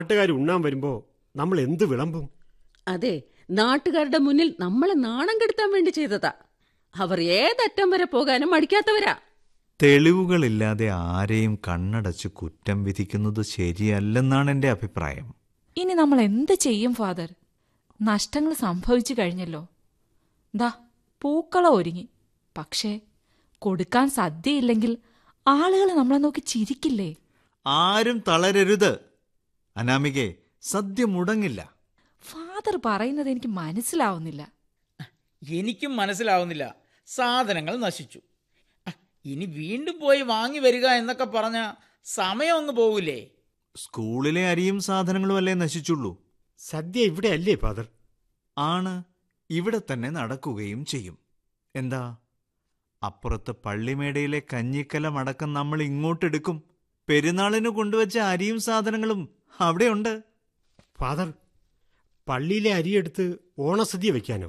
നാട്ടുകാർ ഉണ്ണാൻ വരുമ്പോ നമ്മൾ എന്ത് വിളമ്പും അതെ നാട്ടുകാരുടെ മുന്നിൽ നമ്മളെ നാണം കെടുത്താൻ വേണ്ടി ചെയ്തതാ അവർ ഏതറ്റം വരെ പോകാനും മടിക്കാത്തവരാ തെളിവുകളില്ലാതെ ആരെയും കണ്ണടച്ച് കുറ്റം വിധിക്കുന്നത് ശരിയല്ലെന്നാണ് എൻ്റെ അഭിപ്രായം ഇനി നമ്മൾ എന്ത് ചെയ്യും ഫാദർ നഷ്ടങ്ങൾ സംഭവിച്ചു കഴിഞ്ഞല്ലോ ദാ പൂക്കളം ഒരുങ്ങി പക്ഷേ കൊടുക്കാൻ സദ്യയില്ലെങ്കിൽ ആളുകൾ നമ്മളെ നോക്കി ചിരിക്കില്ലേ ആരും തളരരുത് അനാമികെ സദ്യ മുടങ്ങില്ല ഫാദർ പറയുന്നത് എനിക്ക് മനസ്സിലാവുന്നില്ല എനിക്കും മനസ്സിലാവുന്നില്ല സാധനങ്ങൾ നശിച്ചു അഹ്, ഇനി വീണ്ടും പോയി വാങ്ങി വരിക എന്നൊക്കെ പറഞ്ഞ സമയം അങ്ങ് പോകില്ലേ സ്കൂളിലെ അരിയും സാധനങ്ങളും അല്ലേ നശിച്ചുള്ളൂ സദ്യ ഇവിടെ അല്ലേ ഫാദർ ആണ് ഇവിടെ തന്നെ നടക്കുകയും ചെയ്യും എന്താ അപ്പുറത്ത് പള്ളിമേടയിലെ കഞ്ഞിക്കലം അടക്കം നമ്മൾ ഇങ്ങോട്ടെടുക്കും പെരുന്നാളിന് കൊണ്ടുവച്ച അരിയും സാധനങ്ങളും അവിടെയുണ്ട് ഫാദർ പള്ളിയിലെ അരിയെടുത്ത് ഓണസദ്യ വെക്കാനോ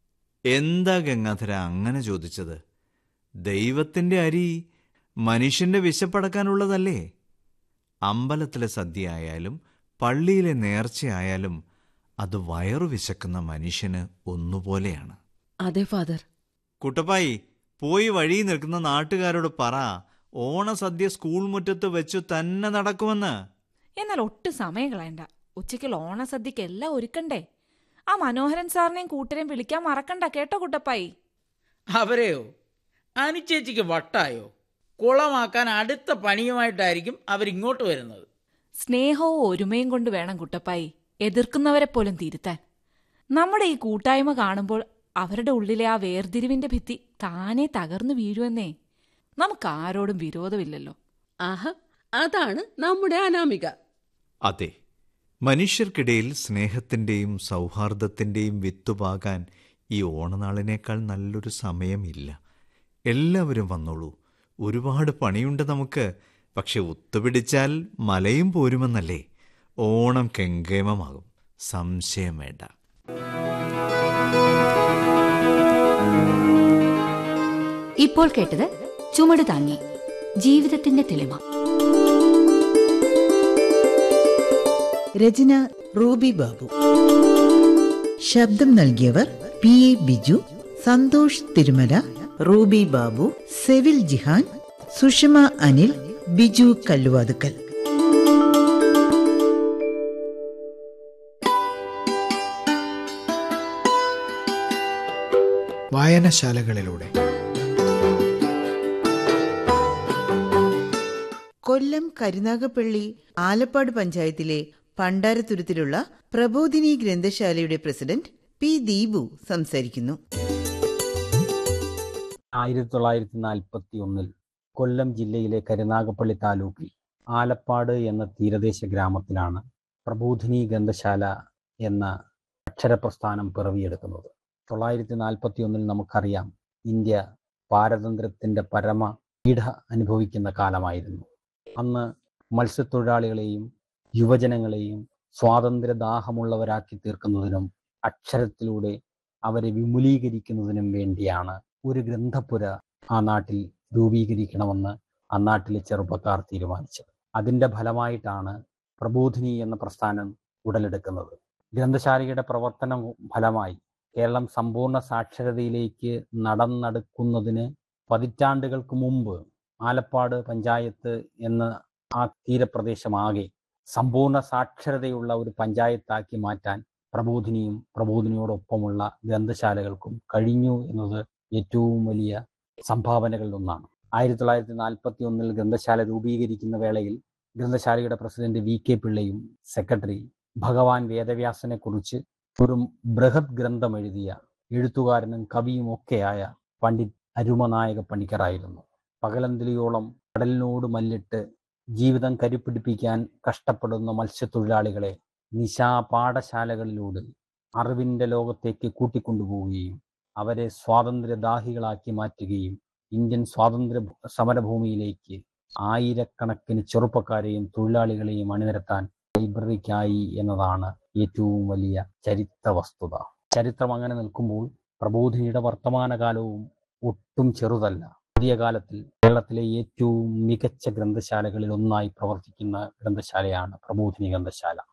എന്താ ഗംഗാധര അങ്ങനെ ചോദിച്ചത് ദൈവത്തിന്റെ അരി മനുഷ്യന്റെ വിശപ്പടക്കാനുള്ളതല്ലേ അമ്പലത്തിലെ സദ്യ ആയാലും പള്ളിയിലെ നേർച്ചയായാലും അത് വയറു വിശക്കുന്ന മനുഷ്യന് ഒന്നുപോലെയാണ് അതെ ഫാദർ കുട്ടപ്പായി പോയി വഴി നിൽക്കുന്ന നാട്ടുകാരോട് പറ ഓണസദ്യ സ്കൂൾ മുറ്റത്ത് വെച്ചു തന്നെ നടക്കുമെന്ന് എന്നാൽ ഒട്ടും സമയം കളയണ്ട ഉച്ചയ്ക്ക് ഓണസദ്യക്ക് എല്ലാം ഒരുക്കണ്ടേ ആ മനോഹരൻ സാറിനെയും കൂട്ടരെയും വിളിക്കാൻ മറക്കണ്ട കേട്ടോ കുട്ടപ്പായി അവരെയോ അനുചേച്ചിക്ക് വട്ടായോ കുളമാക്കാൻ അടുത്ത പണിയുമായിട്ടായിരിക്കും അവരിങ്ങോട്ട് വരുന്നത് സ്നേഹവും ഒരുമയും കൊണ്ട് വേണം കുട്ടപ്പായി എതിർക്കുന്നവരെ പോലും തിരുത്താൻ നമ്മുടെ ഈ കൂട്ടായ്മ കാണുമ്പോൾ അവരുടെ ഉള്ളിലെ ആ വേർതിരിവിന്റെ ഭിത്തി താനെ തകർന്നു വീഴുമെന്നേ നമുക്ക് ആരോടും വിരോധമില്ലല്ലോ ആഹ അതാണ് നമ്മുടെ അനാമിക അതെ മനുഷ്യർക്കിടയിൽ സ്നേഹത്തിൻ്റെയും സൗഹാർദ്ദത്തിൻ്റെയും വിത്തുപാകാൻ ഈ ഓണനാളിനേക്കാൾ നല്ലൊരു സമയമില്ല എല്ലാവരും വന്നോളൂ ഒരുപാട് പണിയുണ്ട് നമുക്ക് പക്ഷെ ഒത്തുപിടിച്ചാൽ മലയും പോരുമെന്നല്ലേ ഓണം കെങ്കേമമാകും സംശയം വേണ്ട ഇപ്പോൾ കേട്ടത് ചുമട് താങ്ങി ജീവിതത്തിന്റെ തെളിമ രചന റൂബി ബാബു ശബ്ദം നൽകിയവർ പി എ ബിജു സന്തോഷ് തിരുമല റൂബി ബാബു സെവിൽ ജിഹാൻ സുഷമ അനിൽ ബിജു കല്ലുവാതുക്കൽ വായനശാലകളിലൂടെ കൊല്ലം കരുനാഗപ്പള്ളി ആലപ്പാട് പഞ്ചായത്തിലെ പണ്ടാരത്തുരുത്തിലുള്ള പ്രബോധിനി ഗ്രന്ഥശാലയുടെ പ്രസിഡന്റ് പി ദീപു സംസാരിക്കുന്നു ആയിരത്തി തൊള്ളായിരത്തി നാൽപ്പത്തി ഒന്നിൽ കൊല്ലം ജില്ലയിലെ കരുനാഗപ്പള്ളി താലൂക്കിൽ ആലപ്പാട് എന്ന തീരദേശ ഗ്രാമത്തിലാണ് പ്രബോധിനി ഗ്രന്ഥശാല എന്ന അക്ഷരപ്രസ്ഥാനം പിറവിയെടുക്കുന്നത് തൊള്ളായിരത്തി നാൽപ്പത്തി ഒന്നിൽ നമുക്കറിയാം ഇന്ത്യ പാരതന്ത്ര്യത്തിൻ്റെ പരമ പീഡ അനുഭവിക്കുന്ന കാലമായിരുന്നു അന്ന് മത്സ്യത്തൊഴിലാളികളെയും യുവജനങ്ങളെയും സ്വാതന്ത്ര്യദാഹമുള്ളവരാക്കി തീർക്കുന്നതിനും അക്ഷരത്തിലൂടെ അവരെ വിമുലീകരിക്കുന്നതിനും വേണ്ടിയാണ് ഒരു ഗ്രന്ഥപുര ആ നാട്ടിൽ രൂപീകരിക്കണമെന്ന് ആ നാട്ടിലെ ചെറുപ്പക്കാർ തീരുമാനിച്ചത് അതിൻ്റെ ഫലമായിട്ടാണ് പ്രബോധിനി എന്ന പ്രസ്ഥാനം ഉടലെടുക്കുന്നത് ഗ്രന്ഥശാലയുടെ പ്രവർത്തന ഫലമായി കേരളം സമ്പൂർണ്ണ സാക്ഷരതയിലേക്ക് നടന്നെടുക്കുന്നതിന് പതിറ്റാണ്ടുകൾക്ക് മുമ്പ് ആലപ്പാട് പഞ്ചായത്ത് എന്ന ആ തീരപ്രദേശമാകെ സമ്പൂർണ്ണ സാക്ഷരതയുള്ള ഒരു പഞ്ചായത്താക്കി മാറ്റാൻ പ്രബോധിനിയും പ്രബോധിനിയോടൊപ്പമുള്ള ഗ്രന്ഥശാലകൾക്കും കഴിഞ്ഞു എന്നത് ഏറ്റവും വലിയ സംഭാവനകളിൽ ഒന്നാണ് ആയിരത്തി തൊള്ളായിരത്തി നാൽപ്പത്തി ഒന്നിൽ ഗ്രന്ഥശാല രൂപീകരിക്കുന്ന വേളയിൽ ഗ്രന്ഥശാലയുടെ പ്രസിഡന്റ് വി കെ പിള്ളയും സെക്രട്ടറി ഭഗവാൻ വേദവ്യാസനെ കുറിച്ച് ഒരു ബൃഹത് ഗ്രന്ഥം എഴുതിയ എഴുത്തുകാരനും കവിയും ഒക്കെയായ പണ്ഡിറ്റ് അരുമനായക പണിക്കറായിരുന്നു പകലന്തിലിയോളം കടലിനോട് മല്ലിട്ട് ജീവിതം കരുപ്പിടിപ്പിക്കാൻ കഷ്ടപ്പെടുന്ന മത്സ്യത്തൊഴിലാളികളെ നിശാ പാഠശാലകളിലൂടെ അറിവിന്റെ ലോകത്തേക്ക് കൂട്ടിക്കൊണ്ടുപോവുകയും അവരെ സ്വാതന്ത്ര്യദാഹികളാക്കി മാറ്റുകയും ഇന്ത്യൻ സ്വാതന്ത്ര്യ സമരഭൂമിയിലേക്ക് ആയിരക്കണക്കിന് ചെറുപ്പക്കാരെയും തൊഴിലാളികളെയും അണിനിരത്താൻ ലൈബ്രറിക്കായി എന്നതാണ് ഏറ്റവും വലിയ ചരിത്ര വസ്തുത ചരിത്രം അങ്ങനെ നിൽക്കുമ്പോൾ പ്രബോധിനിയുടെ വർത്തമാനകാലവും ഒട്ടും ചെറുതല്ല പുതിയ കാലത്തിൽ കേരളത്തിലെ ഏറ്റവും മികച്ച ഗ്രന്ഥശാലകളിൽ ഒന്നായി പ്രവർത്തിക്കുന്ന ഗ്രന്ഥശാലയാണ് പ്രബോധിനി ഗ്രന്ഥശാല